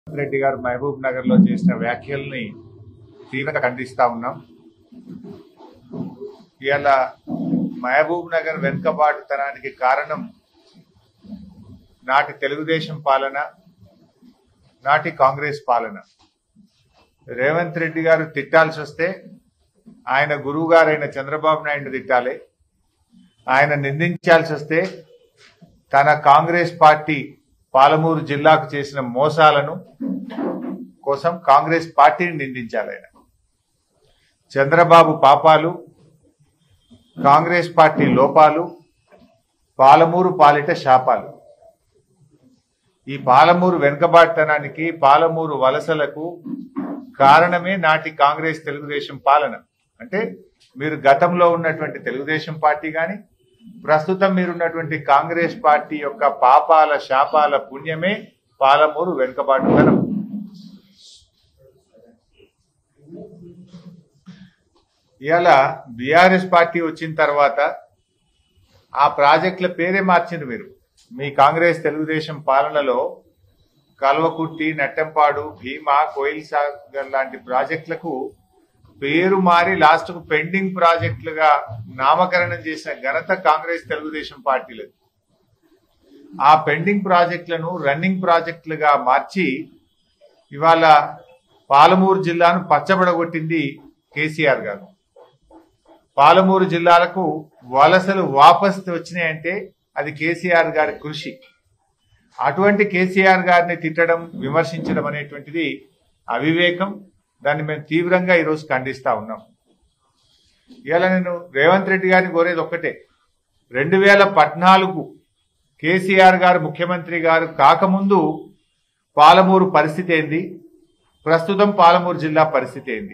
రెడ్డి గారు మహబూబ్ నగర్ లో చేసిన వ్యాఖ్యల్ని తీవ్రంగా ఖండిస్తా ఉన్నాం ఇవాళ మహబూబ్ నగర్ వెనుకబాటుతనానికి కారణం నాటి తెలుగుదేశం పాలన నాటి కాంగ్రెస్ పాలన రేవంత్ రెడ్డి గారు తిట్టాల్సి వస్తే ఆయన గురువు గారైన చంద్రబాబు నాయుడు తిట్టాలి ఆయన నిందించాల్సి వస్తే తన కాంగ్రెస్ పార్టీ పాలమూరు జిల్లాకు చేసిన మోసాలను కోసం కాంగ్రెస్ పార్టీని నిందించాలి ఆయన చంద్రబాబు పాపాలు కాంగ్రెస్ పార్టీ లోపాలు పాలమూరు పాలిట శాపాలు ఈ పాలమూరు వెనుకబాటుతనానికి పాలమూరు వలసలకు కారణమే నాటి కాంగ్రెస్ తెలుగుదేశం పాలన అంటే మీరు గతంలో ఉన్నటువంటి తెలుగుదేశం పార్టీ కానీ ప్రస్తుతం మీరున్నటువంటి కాంగ్రెస్ పార్టీ యొక్క పాపాల శాపాల పుణ్యమే పాలమూరు వెనుకబాటుతనం ఇవాళ బీఆర్ఎస్ పార్టీ వచ్చిన తర్వాత ఆ ప్రాజెక్టుల పేరే మార్చింది మీరు మీ కాంగ్రెస్ తెలుగుదేశం పాలనలో కల్వకుర్తి నెట్టంపాడు భీమా కోయిల్ సాగర్ లాంటి ప్రాజెక్టులకు పేరు మారి లాస్ట్ కు పెండింగ్ ప్రాజెక్టులుగా నామకరణం చేసిన ఘనత కాంగ్రెస్ తెలుగుదేశం పార్టీలది ఆ పెండింగ్ ప్రాజెక్టులను రన్నింగ్ ప్రాజెక్టులుగా మార్చి ఇవాళ పాలమూరు జిల్లాను పచ్చబడగొట్టింది కేసీఆర్ గారు పాలమూరు జిల్లాలకు వలసలు వాపస్ వచ్చినాయంటే అది కేసీఆర్ గారి కృషి అటువంటి కేసీఆర్ గారిని తిట్టడం విమర్శించడం అనేటువంటిది అవివేకం దాన్ని మేము తీవ్రంగా ఈరోజు ఖండిస్తా ఉన్నాం ఇవాళ నేను రేవంత్ రెడ్డి గారిని కోరేది ఒక్కటే రెండు వేల పద్నాలుగు కేసీఆర్ గారు ముఖ్యమంత్రి గారు కాకముందు పాలమూరు పరిస్థితి ఏంది ప్రస్తుతం పాలమూరు జిల్లా పరిస్థితి ఏంది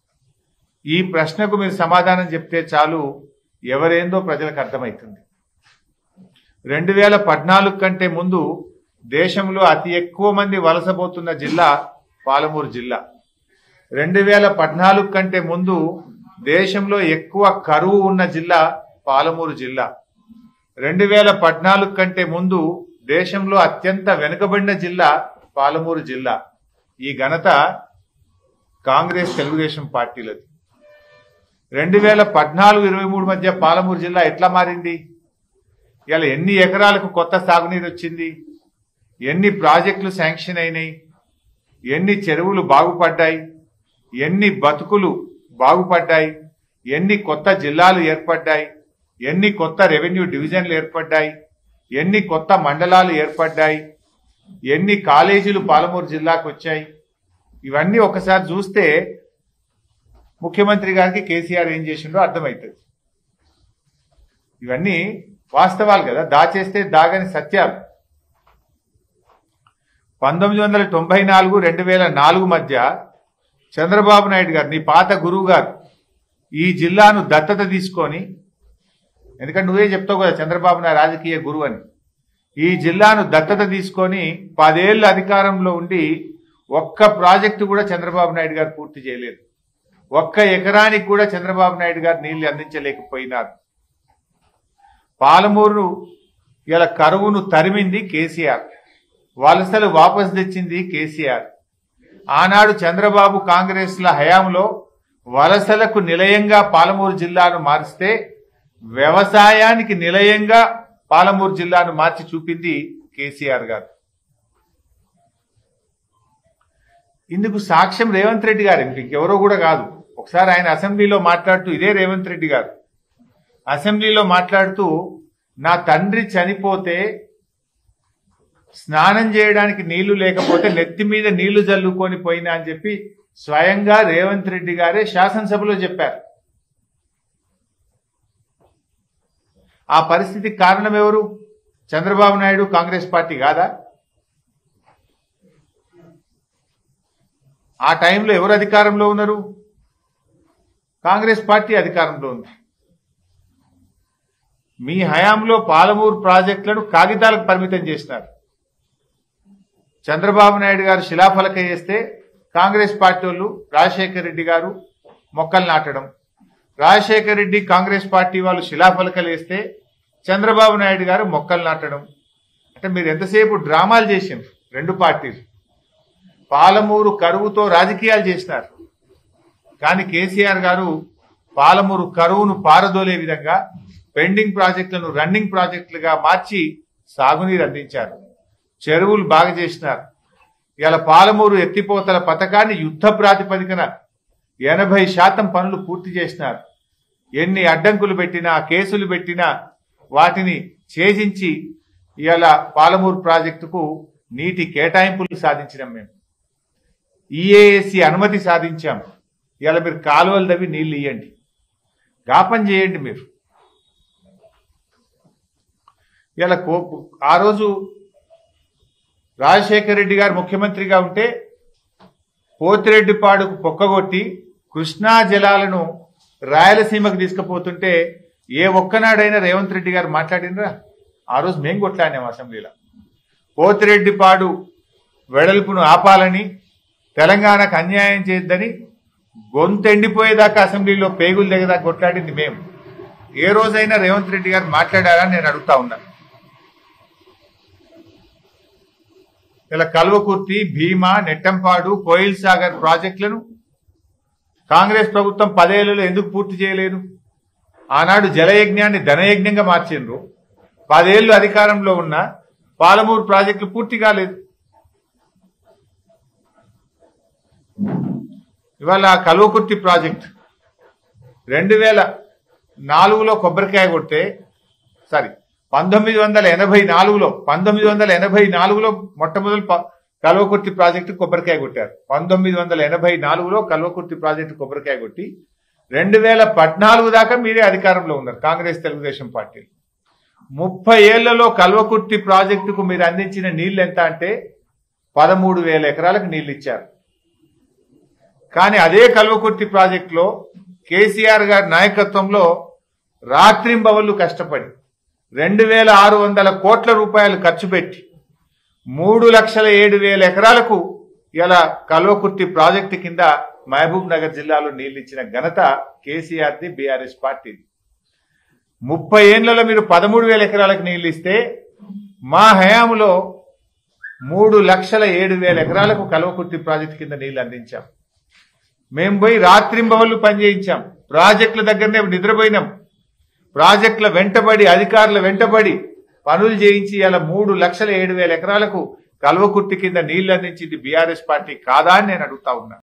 ఈ ప్రశ్నకు మీరు సమాధానం చెప్తే చాలు ఎవరేందో ప్రజలకు అర్థమవుతుంది రెండు వేల పద్నాలుగు కంటే ముందు దేశంలో అతి ఎక్కువ మంది వలసపోతున్న జిల్లా పాలమూరు జిల్లా రెండు వేల పద్నాలుగు కంటే ముందు దేశంలో ఎక్కువ కరువు ఉన్న జిల్లా పాలమూరు జిల్లా రెండు వేల పద్నాలుగు కంటే ముందు దేశంలో అత్యంత వెనుకబడిన జిల్లా పాలమూరు జిల్లా ఈ ఘనత కాంగ్రెస్ తెలుగుదేశం పార్టీలది రెండు వేల పద్నాలుగు ఇరవై మూడు మధ్య పాలమూరు జిల్లా ఎట్లా మారింది ఇలా ఎన్ని ఎకరాలకు కొత్త సాగునీరు వచ్చింది ఎన్ని ప్రాజెక్టులు శాంక్షన్ అయినాయి ఎన్ని చెరువులు బాగుపడ్డాయి ఎన్ని బతుకులు బాగుపడ్డాయి ఎన్ని కొత్త జిల్లాలు ఏర్పడ్డాయి ఎన్ని కొత్త రెవెన్యూ డివిజన్లు ఏర్పడ్డాయి ఎన్ని కొత్త మండలాలు ఏర్పడ్డాయి ఎన్ని కాలేజీలు పాలమూరు జిల్లాకు వచ్చాయి ఇవన్నీ ఒకసారి చూస్తే ముఖ్యమంత్రి గారికి కేసీఆర్ ఏం చేసిండో అర్థమవుతుంది ఇవన్నీ వాస్తవాలు కదా దాచేస్తే దాగని సత్యాలు పంతొమ్మిది వందల తొంభై నాలుగు రెండు వేల నాలుగు మధ్య చంద్రబాబు నాయుడు గారు నీ పాత గురువు గారు ఈ జిల్లాను దత్తత తీసుకొని ఎందుకంటే నువ్వే చెప్తావు కదా చంద్రబాబు నా రాజకీయ గురువు అని ఈ జిల్లాను దత్తత తీసుకొని పదేళ్ళు అధికారంలో ఉండి ఒక్క ప్రాజెక్టు కూడా చంద్రబాబు నాయుడు గారు పూర్తి చేయలేదు ఒక్క ఎకరానికి కూడా చంద్రబాబు నాయుడు గారు నీళ్లు అందించలేకపోయినారు పాలమూరు ఇలా కరువును తరిమింది కేసీఆర్ వలసలు వాపసు తెచ్చింది కేసీఆర్ ఆనాడు చంద్రబాబు కాంగ్రెస్ల హయాంలో వలసలకు నిలయంగా పాలమూరు జిల్లాను మారిస్తే వ్యవసాయానికి నిలయంగా పాలమూరు జిల్లాను మార్చి చూపింది కేసీఆర్ గారు ఇందుకు సాక్ష్యం రేవంత్ రెడ్డి గారు ఇంకెవరో కూడా కాదు ఒకసారి ఆయన అసెంబ్లీలో మాట్లాడుతూ ఇదే రేవంత్ రెడ్డి గారు అసెంబ్లీలో మాట్లాడుతూ నా తండ్రి చనిపోతే స్నానం చేయడానికి నీళ్లు లేకపోతే నెత్తి మీద నీళ్లు జల్లుకొని పోయినా అని చెప్పి స్వయంగా రేవంత్ రెడ్డి గారే శాసనసభలో చెప్పారు ఆ పరిస్థితికి కారణం ఎవరు చంద్రబాబు నాయుడు కాంగ్రెస్ పార్టీ కాదా ఆ టైంలో ఎవరు అధికారంలో ఉన్నారు కాంగ్రెస్ పార్టీ అధికారంలో ఉంది మీ హయాంలో పాలమూరు ప్రాజెక్టులను కాగితాలకు పరిమితం చేసినారు చంద్రబాబు నాయుడు గారు శిలాఫలక చేస్తే కాంగ్రెస్ పార్టీ వాళ్ళు రాజశేఖర్ రెడ్డి గారు మొక్కలు నాటడం రాజశేఖర్ రెడ్డి కాంగ్రెస్ పార్టీ వాళ్ళు శిలాఫలకలు వేస్తే చంద్రబాబు నాయుడు గారు మొక్కలు నాటడం అంటే మీరు ఎంతసేపు డ్రామాలు చేసిండ్రు రెండు పార్టీలు పాలమూరు కరువుతో రాజకీయాలు చేసినారు కానీ కేసీఆర్ గారు పాలమూరు కరువును పారదోలే విధంగా పెండింగ్ ప్రాజెక్టులను రన్నింగ్ ప్రాజెక్టులుగా మార్చి సాగునీరు అందించారు చెరువులు బాగా చేసినారు ఇలా పాలమూరు ఎత్తిపోతల పథకాన్ని యుద్ధ ప్రాతిపదికన ఎనభై శాతం పనులు పూర్తి చేసినారు ఎన్ని అడ్డంకులు పెట్టినా కేసులు పెట్టినా వాటిని ఛేదించి ఇవాళ పాలమూరు ప్రాజెక్టుకు నీటి కేటాయింపులు సాధించినాం మేము ఈఏఎస్సి అనుమతి సాధించాం ఇవాళ మీరు కాలువలు తవ్వి నీళ్లు ఇవ్వండి గాపం చేయండి మీరు ఇలా కోపు ఆ రోజు రాజశేఖర రెడ్డి గారు ముఖ్యమంత్రిగా ఉంటే పోతిరెడ్డిపాడుకు పొక్కగొట్టి కృష్ణా జలాలను రాయలసీమకు తీసుకుపోతుంటే ఏ ఒక్కనాడైనా రేవంత్ రెడ్డి గారు మాట్లాడినరా ఆ రోజు మేము కొట్లాడినాం అసెంబ్లీలో పోతిరెడ్డిపాడు వెడల్పును ఆపాలని తెలంగాణకు అన్యాయం చేయొద్దని గొంతెండిపోయేదాకా అసెంబ్లీలో పేగులు దగ్గరదాకా కొట్లాడింది మేము ఏ రోజైనా రేవంత్ రెడ్డి గారు మాట్లాడారా నేను అడుగుతా ఉన్నా ఇలా కల్వకుర్తి భీమా నెట్టంపాడు కోయిల్ సాగర్ ప్రాజెక్టులను కాంగ్రెస్ ప్రభుత్వం పదేళ్లలో ఎందుకు పూర్తి చేయలేదు ఆనాడు జలయజ్ఞాన్ని ధనయజ్ఞంగా మార్చిండ్రు పదేళ్లు అధికారంలో ఉన్న పాలమూరు ప్రాజెక్టులు పూర్తి కాలేదు ఇవాళ కల్వకుర్తి ప్రాజెక్ట్ రెండు వేల నాలుగులో కొబ్బరికాయ కొడితే సారీ పంతొమ్మిది వందల ఎనభై నాలుగులో పంతొమ్మిది వందల ఎనభై నాలుగులో మొట్టమొదటి ప- కల్వకుర్తి ప్రాజెక్టు కొబ్బరికాయ కొట్టారు పంతొమ్మిది వందల ఎనభై నాలుగులో కల్వకుర్తి ప్రాజెక్టు కొబ్బరికాయ కొట్టి రెండు వేల పద్నాలుగు దాకా మీరే అధికారంలో ఉన్నారు కాంగ్రెస్ తెలుగుదేశం పార్టీలు ముప్పై ఏళ్లలో కల్వకుర్తి ప్రాజెక్టుకు మీరు అందించిన నీళ్లు ఎంత అంటే పదమూడు వేల ఎకరాలకు నీళ్లు ఇచ్చారు కానీ అదే కల్వకుర్తి ప్రాజెక్టులో కేసీఆర్ గారి నాయకత్వంలో రాత్రింబవళ్లు కష్టపడి రెండు వేల ఆరు వందల కోట్ల రూపాయలు ఖర్చు పెట్టి మూడు లక్షల ఏడు వేల ఎకరాలకు ఇలా కల్వకుర్తి ప్రాజెక్టు కింద మహబూబ్ నగర్ జిల్లాలో నీళ్లిచ్చిన ఘనత కేసీఆర్ది బీఆర్ఎస్ పార్టీది ముప్పై ఏళ్లలో మీరు పదమూడు వేల ఎకరాలకు నీళ్లు ఇస్తే మా హయాంలో మూడు లక్షల ఏడు వేల ఎకరాలకు కల్వకుర్తి ప్రాజెక్టు కింద నీళ్లు అందించాం మేము పోయి రాత్రింబవళ్ళు పనిచేయించాం ప్రాజెక్టుల దగ్గరనే నిద్రపోయినాం ప్రాజెక్టుల వెంటబడి అధికారుల వెంటబడి పనులు చేయించి ఇలా మూడు లక్షల ఏడు వేల ఎకరాలకు కల్వకుర్తి కింద నీళ్లు అందించింది బీఆర్ఎస్ పార్టీ కాదా అని నేను అడుగుతా ఉన్నా